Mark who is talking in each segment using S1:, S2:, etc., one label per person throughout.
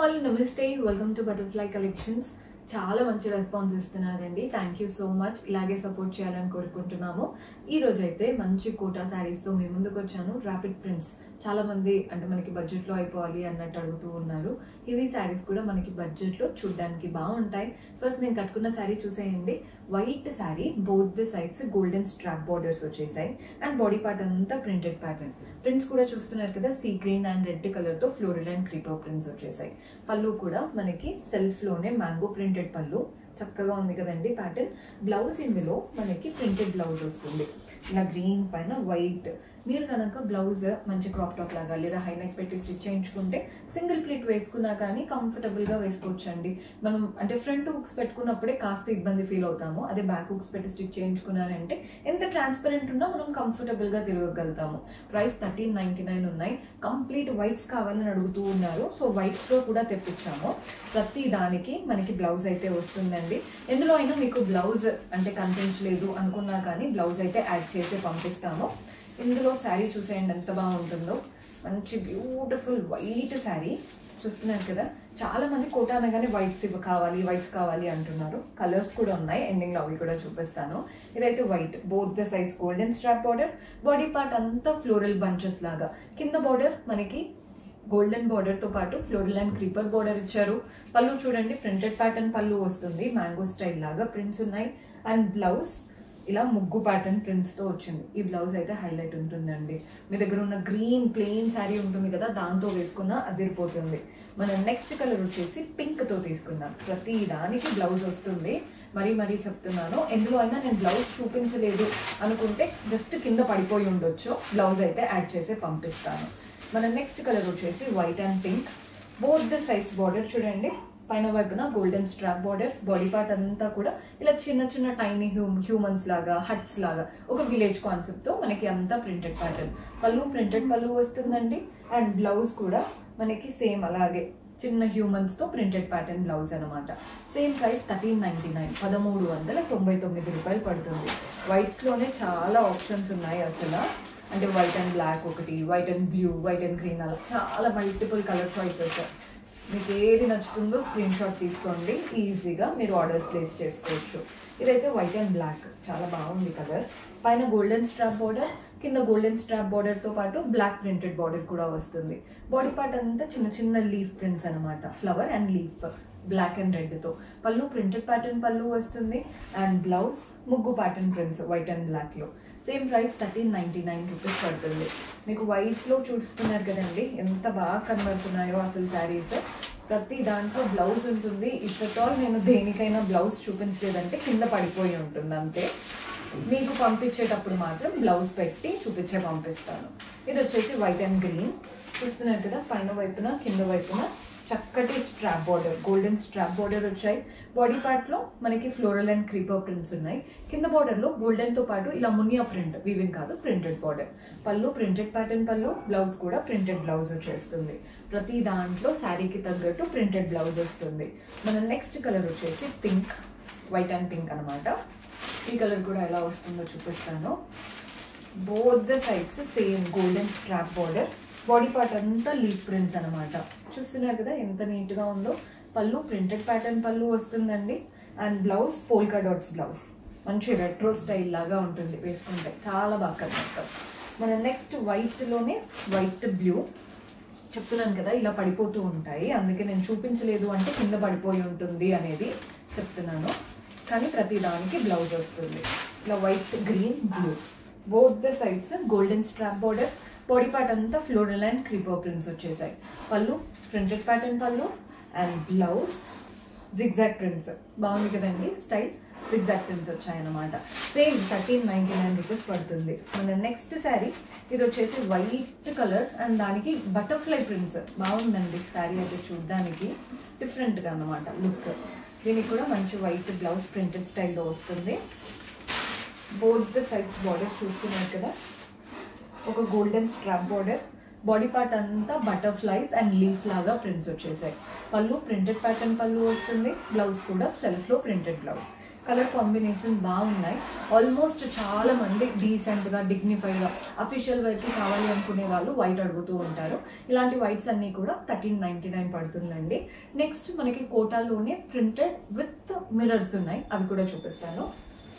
S1: all నమస్తే welcome to butterfly collections చాలా మంచి రెస్పాన్స్ ఇస్తున్నారండి థ్యాంక్ యూ సో మచ్ ఇలాగే సపోర్ట్ చేయాలని కోరుకుంటున్నాము ఈ రోజు అయితే మంచి కోటా శారీస్తో మీ ముందుకు వచ్చాను ర్యాపిడ్ ప్రింట్స్ చాలా మంది అంటే మనకి బడ్జెట్లో అయిపోవాలి అన్నట్టు అడుగుతూ ఉన్నారు ఇవి శారీస్ కూడా మనకి బడ్జెట్లో చూడడానికి బాగుంటాయి ఫస్ట్ నేను కట్టుకున్న శారీ చూసేయండి white sari both the sides golden strap borders వచ్చేసాయి అండ్ బాడీ పార్ట్ అంతా ప్రింటెడ్ ప్యాటర్న్ ప్రింట్స్ కూడా చూస్తున్నారు కదా sea green and red colour తో ఫ్లోరల్ అండ్ క్రీపర్ ప్రింట్స్ వచ్చేసాయి పళ్ళు కూడా మనకి సెల్ఫ్ లోనే మ్యాంగో ప్రింటెడ్ పళ్ళు చక్కగా ఉంది కదండి ప్యాటర్న్ బ్లౌజ్ ఇందులో మనకి ప్రింటెడ్ బ్లౌజ్ వస్తుంది ఇలా గ్రీన్ పైన వైట్ మీరు కనుక బ్లౌజ్ మంచి క్రాప్ టాప్ లాగా లేదా హై నెక్ పెట్టి స్టిచ్ చేయించుకుంటే సింగిల్ ప్లీట్ వేసుకున్నా కానీ కంఫర్టబుల్గా వేసుకోవచ్చు అండి మనం అంటే ఫ్రంట్ హుక్స్ పెట్టుకున్నప్పుడే కాస్త ఇబ్బంది ఫీల్ అవుతాము అదే బ్యాక్ హుక్స్ పెట్టి స్టిచ్ చేయించుకున్నారంటే ఎంత ట్రాన్స్పరెంట్ ఉన్నా మనం కంఫర్టబుల్గా తిరగగలుగుతాము ప్రైస్ థర్టీన్ నైంటీ నైన్ ఉన్నాయి కంప్లీట్ వైట్స్ కావాలని అడుగుతూ ఉన్నారు సో వైట్స్లో కూడా తెప్పించాము ప్రతి దానికి మనకి బ్లౌజ్ అయితే వస్తుందండి ఎందులో అయినా మీకు బ్లౌజ్ అంటే కనిపించలేదు అనుకున్నా కానీ బ్లౌజ్ అయితే యాడ్ చేసి పంపిస్తాము ఇందులో శారీ చూసేయండి ఎంత బాగుంటుందో మంచి బ్యూటిఫుల్ వైట్ శారీ చూస్తున్నారు కదా చాలా మంది కోట అనగానే వైట్స్ ఇవి కావాలి వైట్స్ కావాలి అంటున్నారు కలర్స్ కూడా ఉన్నాయి ఎండింగ్లో అవి కూడా చూపిస్తాను ఇదైతే white both the sides golden strap border body part అంతా ఫ్లోరల్ బంచెస్ లాగా కింద బార్డర్ మనకి గోల్డెన్ బార్డర్ తో పాటు ఫ్లోరల్ అండ్ క్రీపర్ బార్డర్ ఇచ్చారు పళ్ళు చూడండి ప్రింటెడ్ ప్యాటర్న్ పళ్ళు వస్తుంది మ్యాంగో స్టైల్ లాగా ప్రింట్స్ ఉన్నాయి అండ్ బ్లౌజ్ ఇలా ముగ్గు ప్యాటర్న్ ప్రింట్స్ తో వచ్చింది ఈ బ్లౌజ్ అయితే హైలైట్ ఉంటుందండి మీ దగ్గర ఉన్న గ్రీన్ ప్లెయిన్ శారీ ఉంటుంది కదా దాంతో వేసుకున్న అదిరిపోతుంది మన నెక్స్ట్ కలర్ వచ్చేసి పింక్ తో తీసుకుందాం ప్రతి దానికి బ్లౌజ్ వస్తుంది మరీ మరీ చెప్తున్నాను ఎందులో అయినా నేను బ్లౌజ్ చూపించలేదు అనుకుంటే జస్ట్ కింద పడిపోయి ఉండొచ్చు బ్లౌజ్ అయితే యాడ్ చేసి పంపిస్తాను మన నెక్స్ట్ కలర్ వచ్చేసి white and pink both the sides border చూడండి పైన వైపున golden strap border body part అంతా కూడా ఇలా చిన్న చిన్న టైనీ హ్యూమ్ హ్యూమన్స్ లాగా హట్స్ లాగా ఒక విలేజ్ కాన్సెప్ట్ తో మనకి అంతా ప్రింటెడ్ ప్యాటర్న్ పళ్ళు ప్రింటెడ్ పళ్ళు వస్తుందండి అండ్ బ్లౌజ్ కూడా మనకి సేమ్ అలాగే చిన్న హ్యూమన్స్ తో ప్రింటెడ్ ప్యాటర్న్ బ్లౌజ్ అనమాట same price thirteen ninety nine పదమూడు వందల తొంభై తొమ్మిది రూపాయలు పడుతుంది వైట్స్ లోనే చాలా ఆప్షన్స్ ఉన్నాయి అసలు అంటే వైట్ అండ్ బ్లాక్ ఒకటి white and blue white and green అలా చాలా మల్టిపుల్ కలర్ చాయిసెస్ మీకు ఏది నచ్చుతుందో స్క్రీన్ షాట్ తీసుకోండి ఈజీగా మీరు ఆర్డర్స్ ప్లేస్ చేసుకోవచ్చు ఇదైతే వైట్ అండ్ బ్లాక్ చాలా బాగుంది కలర్ పైన గోల్డెన్ స్ట్రాప్ బార్డర్ కింద గోల్డెన్ స్ట్రాప్ బార్డర్తో పాటు బ్లాక్ ప్రింటెడ్ బార్డర్ కూడా వస్తుంది బాడీ పార్ట్ అంతా చిన్న చిన్న లీఫ్ ప్రింట్స్ అనమాట flower and leaf black and రెడ్తో పళ్ళు ప్రింటెడ్ ప్యాటర్న్ పళ్ళు వస్తుంది అండ్ బ్లౌజ్ ముగ్గు ప్యాటర్న్ ప్రింట్స్ వైట్ అండ్ బ్లాక్లో same price thirteen ninety nine rupees పడుతుంది మీకు వైట్లో చూస్తున్నారు కదండి ఎంత బాగా కనబడుతున్నాయో అసలు శారీస్ ప్రతి దాంట్లో బ్లౌజ్ ఉంటుంది ఇఫ్ ఆల్ నేను దేనికైనా బ్లౌజ్ చూపించలేదంటే కింద పడిపోయి ఉంటుంది అంతే మీకు పంపించేటప్పుడు మాత్రం బ్లౌజ్ పెట్టి చూపించే పంపిస్తాను ఇది వచ్చేసి వైట్ అండ్ గ్రీన్ చూస్తున్నారు కదా పైన వైపున కింద వైపున చక్కటి strap border golden strap border వచ్చాయి బాడీ పార్ట్లో మనకి ఫ్లోరల్ అండ్ క్రీపర్ ప్రింట్స్ ఉన్నాయి కింద బార్డర్లో గోల్డెన్తో పాటు ఇలా మునియా ప్రింట్ వీవింగ్ కాదు printed border pallu printed pattern pallu blouse కూడా ప్రింటెడ్ బ్లౌజ్ వచ్చేస్తుంది ప్రతి దాంట్లో శారీకి తగ్గట్టు ప్రింటెడ్ బ్లౌజ్ వస్తుంది మన నెక్స్ట్ కలర్ వచ్చేసి పింక్ వైట్ అండ్ పింక్ అనమాట ఈ కలర్ కూడా ఎలా వస్తుందో చూపిస్తాను both the sides same golden strap border body part అంతా లీఫ్ ప్రింట్స్ అనమాట చూస్తున్నారు కదా ఎంత నీట్గా ఉందో పళ్ళు ప్రింటెడ్ ప్యాటర్న్ పళ్ళు వస్తుందండి and blouse polka dots blouse మంచి రెట్రో స్టైల్ లాగా ఉంటుంది వేసుకుంటే చాలా బాగా కనబడతాం మన నెక్స్ట్ వైట్లోనే వైట్ బ్లూ చెప్తున్నాను కదా ఇలా పడిపోతూ ఉంటాయి అందుకే నేను చూపించలేదు అంటే కింద పడిపోయి ఉంటుంది అనేది చెప్తున్నాను కానీ ప్రతి దానికి బ్లౌజ్ వస్తుంది ఇలా white green blue both the sides golden strap border body part అంతా ఫ్లోరల్ అండ్ క్రీపర్ ప్రింట్స్ వచ్చేసాయి pallu printed pattern pallu and blouse zigzag prints బాగుంది కదండి స్టైల్ జిగ్జాక్ ప్రింట్స్ వచ్చాయన్నమాట same thirteen ninety nine rupees పడుతుంది మన నెక్స్ట్ శారీ ఇది వచ్చేసి వైట్ కలర్ అండ్ దానికి బటర్ఫ్లై ప్రింట్స్ బాగుందండి శారీ అయితే చూడడానికి డిఫరెంట్గా అన్నమాట లుక్ దీనికి కూడా మంచి వైట్ బ్లౌజ్ ప్రింటెడ్ స్టైల్లో వస్తుంది బోత్ ద సైడ్స్ బార్డర్ చూస్తున్నారు కదా ఒక golden strap border body part అంతా బటర్ఫ్లైస్ అండ్ లీఫ్ లాగా ప్రింట్స్ వచ్చేసాయి పళ్ళు ప్రింటెడ్ ప్యాటర్న్ పళ్ళు వస్తుంది బ్లౌజ్ కూడా సెల్ఫ్లో ప్రింటెడ్ బ్లౌజ్ కలర్ కాంబినేషన్ బాగున్నాయి ఆల్మోస్ట్ చాలా మంది డీసెంట్గా డిగ్నిఫైడ్గా అఫీషియల్ వేర్కి కావాలి అనుకునే వాళ్ళు వైట్ అడుగుతూ ఉంటారు ఇలాంటి వైట్స్ అన్నీ కూడా థర్టీన్ నైంటీ నైన్ పడుతుందండి నెక్స్ట్ మనకి కోటాలోనే ప్రింటెడ్ విత్ మిరర్స్ ఉన్నాయి అవి కూడా చూపిస్తాను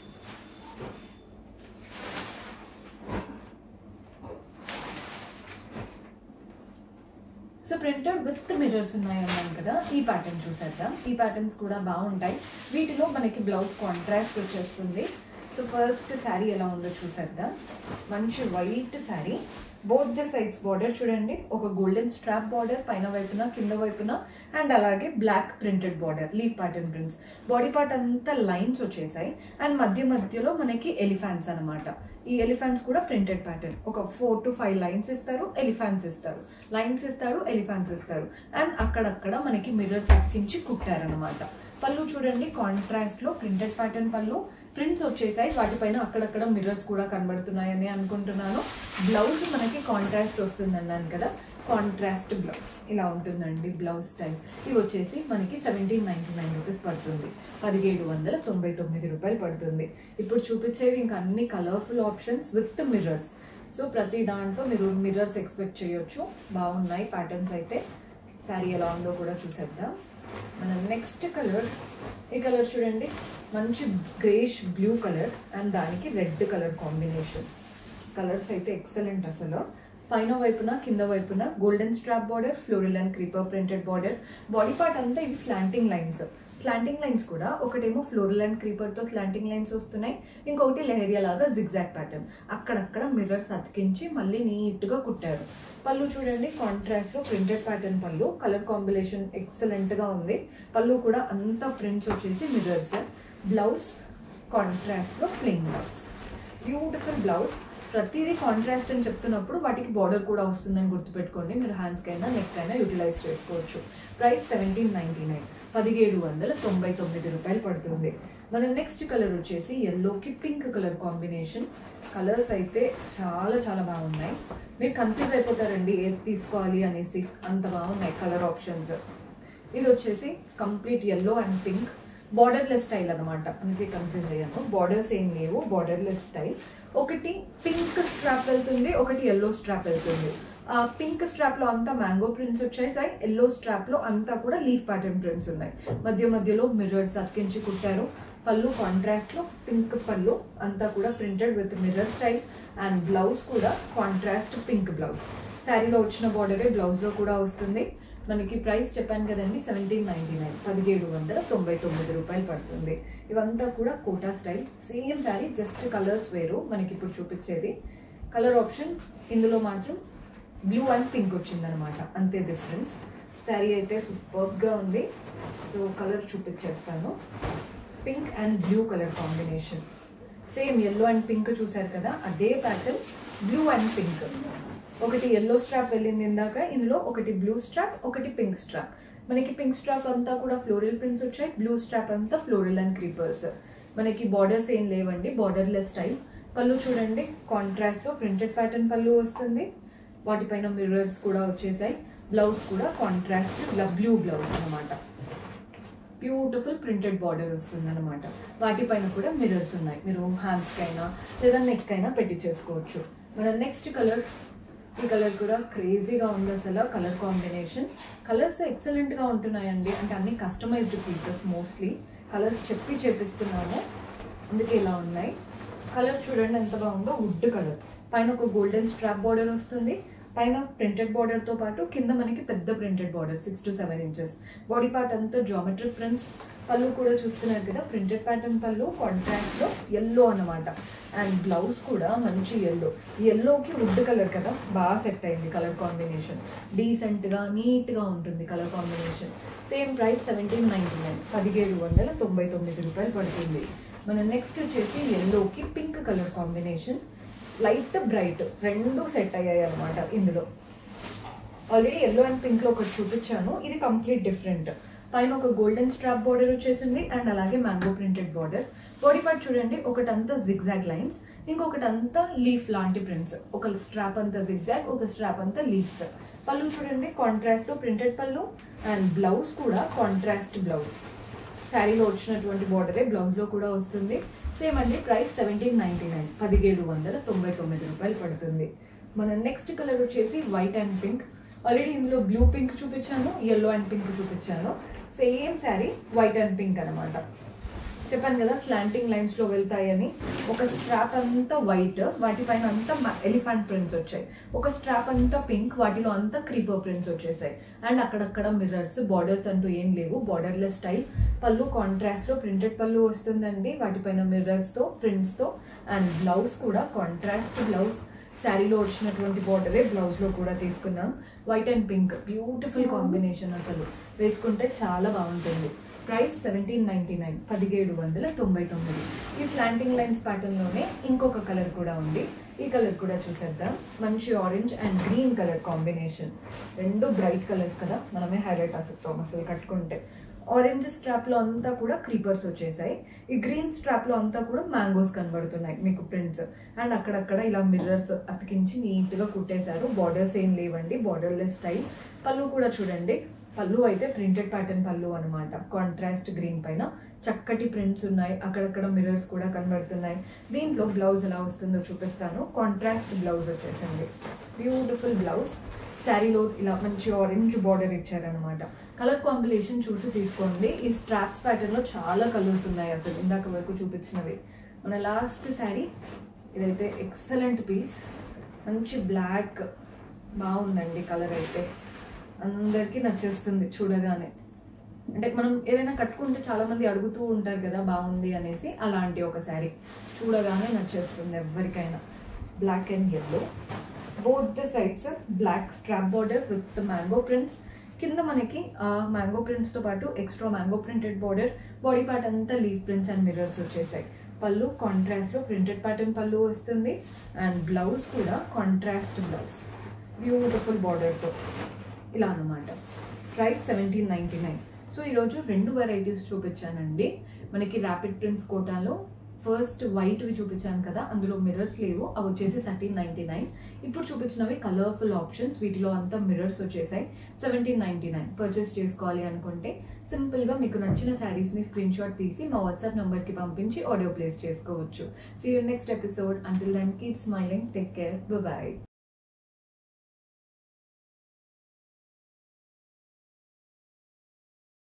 S1: సో ప్రింటెడ్ విత్ మిర్రర్స్ ఉన్నాయి అన్నాను కదా ఈ ప్యాటర్న్ చూసేద్దాం ఈ ప్యాటర్న్స్ కూడా బాగుంటాయి వీటిలో మనకి బ్లౌజ్ కాంట్రాస్ట్ వచ్చేస్తుంది సో ఫస్ట్ శారీ ఎలా ఉందో చూసేద్దాం మంచి white sari both the sides border చూడండి ఒక గోల్డెన్ స్ట్రాప్ బార్డర్ పైన వైపున కింద వైపున అండ్ అలాగే black printed border leaf pattern prints body part అంతా లైన్స్ వచ్చేసాయి అండ్ మధ్య మధ్యలో మనకి ఎలిఫాన్స్ అనమాట ఈ ఎలిఫాంట్స్ కూడా ప్రింటెడ్ ప్యాటర్న్ ఒక ఫోర్ టు ఫైవ్ లైన్స్ ఇస్తారు ఎలిఫాంట్స్ ఇస్తారు లైన్స్ ఇస్తారు ఎలిఫాంట్స్ ఇస్తారు అండ్ అక్కడక్కడ మనకి మిర్రర్స్ అతికించి కుట్టారనమాట పళ్ళు చూడండి కాంట్రాస్ట్ లో ప్రింటెడ్ ప్యాటర్న్ పళ్ళు ప్రింట్స్ వచ్చేసాయి వాటిపైన అక్కడక్కడ మిర్రర్స్ కూడా కనబడుతున్నాయని అనుకుంటున్నాను బ్లౌజ్ మనకి కాంట్రాస్ట్ వస్తుంది అన్నాను కదా కాంట్రాస్ట్ బ్లౌజ్ ఇలా ఉంటుందండి బ్లౌజ్ స్టైల్ ఇవి వచ్చేసి మనకి సెవెంటీన్ నైన్టీ నైన్ రూపీస్ పడుతుంది పదిహేడు వందల తొంభై తొమ్మిది రూపాయలు పడుతుంది ఇప్పుడు చూపించేవి ఇంకా అన్ని colourful options with mirrors so ప్రతి దాంట్లో మీరు మిర్రర్స్ ఎక్స్పెక్ట్ చేయొచ్చు బాగున్నాయి ప్యాటర్న్స్ అయితే శారీ ఎలా ఉందో కూడా చూసేద్దాం మన నెక్స్ట్ కలర్ ఈ కలర్ చూడండి మంచి గ్రేష్ బ్లూ కలర్ అండ్ దానికి రెడ్ కలర్ కాంబినేషన్ కలర్స్ అయితే ఎక్సలెంట్ అసలు పైన వైపున కింద వైపున golden strap border floral and creeper printed border body part అంతా ఇవి స్లాంటింగ్ లైన్స్ స్లాంటింగ్ లైన్స్ కూడా ఒకటేమో ఫ్లోరల్ అండ్ క్రీపర్తో స్లాంటింగ్ లైన్స్ వస్తున్నాయి ఇంకొకటి లెహరియా లాగా జిగ్జాక్ ప్యాటర్న్ అక్కడక్కడ మిర్రర్స్ అతికించి మళ్ళీ నీట్గా కుట్టారు పళ్ళు చూడండి కాంట్రాస్ట్లో printed pattern pallu colour combination ఎక్సలెంట్గా ఉంది పళ్ళు కూడా అంతా ప్రింట్స్ వచ్చేసి మిర్రర్స్ బ్లౌజ్ కాంట్రాస్ట్లో ప్లెయిన్ బ్లౌజ్ బ్యూటిఫుల్ బ్లౌజ్ ప్రతిదీ కాంట్రాస్ట్ అని చెప్తున్నప్పుడు వాటికి బార్డర్ కూడా వస్తుందని గుర్తుపెట్టుకోండి మీరు హ్యాండ్స్కి అయినా నెక్ అయినా యూటిలైజ్ చేసుకోవచ్చు ప్రైస్ సెవెంటీన్ నైంటీ నైన్ పదిహేడు వందల తొంభై తొమ్మిది రూపాయలు పడుతుంది మన నెక్స్ట్ కలర్ వచ్చేసి ఎల్లోకి పింక్ కలర్ కాంబినేషన్ కలర్స్ అయితే చాలా చాలా బాగున్నాయి మీరు కన్ఫ్యూజ్ అయిపోతారండి ఏది తీసుకోవాలి అనేసి అంత బాగున్నాయి కలర్ ఆప్షన్స్ ఇది వచ్చేసి complete yellow and pink borderless style అనమాట అందుకే కన్ఫ్యూజ్ అయ్యాను బార్డర్స్ ఏం లేవు బార్డర్లెస్ స్టైల్ ఒకటి పింక్ స్ట్రాప్ వెళ్తుంది ఒకటి ఎల్లో స్ట్రాప్ వెళ్తుంది ఆ పింక్ స్ట్రాప్ లో అంతా మ్యాంగో ప్రింట్స్ వచ్చేసాయి ఎల్లో స్ట్రాప్ లో అంతా కూడా లీఫ్ ప్యాటర్న్ ప్రింట్స్ ఉన్నాయి మధ్య మధ్యలో మిర్రర్స్ అతికించి కుట్టారు పళ్ళు కాంట్రాస్ట్ లో పింక్ పళ్ళు అంతా కూడా printed with mirror style and blouse కూడా కాంట్రాస్ట్ పింక్ బ్లౌజ్ శారీలో వచ్చిన బార్డరే బ్లౌజ్ లో కూడా వస్తుంది మనకి ప్రైస్ చెప్పాను కదండి సెవెంటీన్ నైన్టీ నైన్ పదిహేడు వందల తొంభై తొమ్మిది రూపాయలు పడుతుంది ఇవంతా కూడా Kota style same sari just colours వేరు మనకి ఇప్పుడు చూపించేది కలర్ ఆప్షన్ ఇందులో మాత్రం బ్లూ అండ్ పింక్ వచ్చిందనమాట అంతే డిఫరెన్స్ శారీ అయితే సూపర్గా ఉంది సో కలర్ చూపించేస్తాను pink and blue colour combination same yellow and pink చూసారు కదా అదే ప్యాటర్న్ బ్లూ అండ్ పింక్ ఒకటి ఎల్లో స్ట్రాప్ వెళ్ళింది ఇందాక ఇందులో ఒకటి బ్లూ స్ట్రాప్ ఒకటి పింక్ స్ట్రాప్ మనకి పింక్ స్ట్రాప్ అంతా కూడా ఫ్లోరల్ ప్రింట్స్ వచ్చాయి బ్లూ స్ట్రాప్ అంతా ఫ్లోరల్ అండ్ క్రీపర్స్ మనకి బార్డర్స్ ఏం లేవండి బార్డర్లెస్ స్టైల్ పళ్ళు చూడండి కాంట్రాస్ట్లో ప్రింటెడ్ ప్యాటర్న్ పళ్ళు వస్తుంది వాటిపైన మిర్రర్స్ కూడా వచ్చేసాయి బ్లౌజ్ కూడా కాంట్రాస్ట్ బ్లూ బ్లౌజ్ అనమాట బ్యూటిఫుల్ ప్రింటెడ్ బార్డర్ వస్తుంది అనమాట వాటిపైన కూడా మిర్రర్స్ ఉన్నాయి మీరు హ్యాండ్స్కి అయినా లేదా నెక్ అయినా పెట్టించేసుకోవచ్చు మన నెక్స్ట్ కలర్ ఈ కలర్ కూడా క్రేజీగా ఉంది అసలు కలర్ కాంబినేషన్ కలర్స్ ఎక్సలెంట్గా ఉంటున్నాయండి అంటే అన్ని కస్టమైజ్డ్ పీసెస్ మోస్ట్లీ కలర్స్ చెప్పి చేపిస్తున్నాము అందుకే ఇలా ఉన్నాయి కలర్ చూడండి ఎంత బాగుందో వుడ్ కలర్ పైన ఒక గోల్డెన్ స్ట్రాప్ బార్డర్ వస్తుంది పైన ప్రింటెడ్ బార్డర్తో పాటు కింద మనకి పెద్ద printed border six to seven inches body part అంతా జామెట్రిక్ ప్రింట్స్ పళ్ళు కూడా చూస్తున్నారు కదా ప్రింటెడ్ ప్యాటర్న్ పళ్ళు కాంట్రాక్ట్లో ఎల్లో అన్నమాట అండ్ బ్లౌజ్ కూడా మంచి ఎల్లో ఎల్లోకి వుడ్ కలర్ కదా బాగా సెట్ అయింది కలర్ కాంబినేషన్ డీసెంట్గా నీట్గా ఉంటుంది colour combination same price seventeen ninety nine పదిహేడు వందల తొంభై తొమ్మిది రూపాయలు పడుతుంది మన నెక్స్ట్ వచ్చేసి ఎల్లోకి pink colour combination light bright రెండు సెట్ అయ్యాయి అనమాట ఇందులో ఆల్రెడీ ఎల్లో అండ్ పింక్లో ఒకటి చూపించాను ఇది కంప్లీట్ డిఫరెంట్ పైన ఒక గోల్డెన్ స్ట్రాప్ బార్డర్ వచ్చేసింది అండ్ అలాగే mango printed border body part చూడండి ఒకటంతా జిగ్జాగ్ లైన్స్ ఇంకొకటంతా లీఫ్ లాంటి ప్రింట్స్ ఒక స్ట్రాప్ అంతా జిగ్జాగ్ ఒక స్ట్రాప్ అంతా లీఫ్స్ పళ్ళు చూడండి కాంట్రాస్ట్లో ప్రింటెడ్ పళ్ళు అండ్ బ్లౌజ్ కూడా కాంట్రాస్ట్ బ్లౌజ్ శారీలో వచ్చినటువంటి బార్డరే బ్లౌజ్లో కూడా వస్తుంది సేమ్ అండి ప్రైస్ సెవెంటీన్ నైన్టీ నైన్ పదిహేడు వందల తొంభై తొమ్మిది రూపాయలు పడుతుంది మన నెక్స్ట్ కలర్ వచ్చేసి వైట్ అండ్ పింక్ ఆల్రెడీ ఇందులో బ్లూ పింక్ చూపించాను ఎల్లో అండ్ పింక్ చూపించాను same sari white and pink అనమాట చెప్పాను కదా స్లాంటింగ్ లైన్స్ లో వెళ్తాయని ఒక స్ట్రాప్ అంతా వైట్ వాటిపైన అంతా ఎలిఫెంట్ ప్రింట్స్ వచ్చాయి ఒక స్ట్రాప్ అంతా పింక్ వాటిలో అంతా క్రీపర్ ప్రింట్స్ వచ్చేసాయి అండ్ అక్కడక్కడ మిర్రర్స్ బార్డర్స్ అంటూ ఏం లేవు బార్డర్లెస్ స్టైల్ పళ్ళు కాంట్రాస్ట్ లో ప్రింటెడ్ పళ్ళు వస్తుందండి వాటిపైన మిర్రర్స్ తో ప్రింట్స్ తో అండ్ బ్లౌజ్ కూడా కాంట్రాస్ట్ బ్లౌజ్ శారీలో వచ్చినటువంటి బార్డరే బ్లౌజ్ లో కూడా తీసుకున్నాం white and pink beautiful combination అసలు వేసుకుంటే చాలా బాగుంటుంది ప్రైస్ సెవెంటీన్ నైన్టీ నైన్ పదిహేడు వందల తొంభై తొమ్మిది ఈ స్లాంటింగ్ లైన్స్ ప్యాటర్న్ లోనే ఇంకొక కలర్ కూడా ఉంది ఈ కలర్ కూడా చూసేద్దాం మంచి orange and green colour combination రెండు బ్రైట్ కలర్స్ కదా మనమే హైలైట్ అసలు అసలు కట్టుకుంటే ఆరెంజ్ స్ట్రాప్ లో అంతా కూడా క్రీపర్స్ వచ్చేసాయి ఈ గ్రీన్ స్ట్రాప్ లో అంతా కూడా మ్యాంగోస్ కనబడుతున్నాయి మీకు ప్రింట్స్ అండ్ అక్కడక్కడ ఇలా మిర్రర్స్ అతికించి నీట్ గా కుట్టేశారు బార్డర్స్ ఏం లేవండి బార్డర్లెస్ స్టైల్ పళ్ళు కూడా చూడండి పళ్ళు అయితే ప్రింటెడ్ ప్యాటర్న్ పళ్ళు అనమాట కాంట్రాస్ట్ గ్రీన్ పైన చక్కటి ప్రింట్స్ ఉన్నాయి అక్కడక్కడ మిర్రర్స్ కూడా కనబడుతున్నాయి దీంట్లో బ్లౌజ్ ఎలా వస్తుందో చూపిస్తాను కాంట్రాస్ట్ బ్లౌజ్ వచ్చేసింది బ్యూటిఫుల్ బ్లౌజ్ శారీలో ఇలా మంచి ఆరెంజ్ బార్డర్ ఇచ్చారనమాట కలర్ కాంబినేషన్ చూసి తీసుకోండి ఈ స్ట్రాప్స్ ప్యాటర్న్ లో చాలా కలర్స్ ఉన్నాయి అసలు ఇందాక వరకు చూపించినవి మన లాస్ట్ శారీ ఇదైతే ఎక్సలెంట్ పీస్ మంచి బ్లాక్ బాగుందండి కలర్ అయితే అందరికీ నచ్చేస్తుంది చూడగానే అంటే మనం ఏదైనా కట్టుకుంటే చాలా మంది అడుగుతూ ఉంటారు కదా బాగుంది అనేసి అలాంటి ఒక శారీ చూడగానే నచ్చేస్తుంది ఎవరికైనా black and yellow both the sides black strap border with mango prints కింద మనకి ఆ మ్యాంగో ప్రింట్స్ తో పాటు extra mango printed border body part అంతా లీవ్ ప్రింట్స్ అండ్ మిర్రర్స్ వచ్చేసాయి పళ్ళు కాంట్రాస్ట్ లో ప్రింటెడ్ ప్యాటర్న్ పళ్ళు వస్తుంది అండ్ బ్లౌజ్ కూడా కాంట్రాస్ట్ బ్లౌజ్ బ్యూటిఫుల్ బార్డర్తో ఇలా అనమాట price seventeen ninety nine so ఈరోజు రెండు వెరైటీస్ చూపించానండి మనకి ర్యాపిడ్ ప్రింట్స్ కోటాలో ఫస్ట్ వైట్వి చూపించాను కదా అందులో మిర్రర్స్ లేవు అవి వచ్చేసి థర్టీన్ నైంటీ నైన్ ఇప్పుడు చూపించినవి కలర్ఫుల్ ఆప్షన్స్ వీటిలో అంతా మిర్రర్స్ వచ్చేసాయి సెవెంటీన్ నైంటీ నైన్ పర్చేస్ చేసుకోవాలి అనుకుంటే సింపుల్గా మీకు నచ్చిన శారీస్ని స్క్రీన్ షాట్ తీసి మా వాట్సాప్ నెంబర్కి పంపించి ఆడియో ప్లేస్ చేసుకోవచ్చు see you next episode until then keep smiling take care bye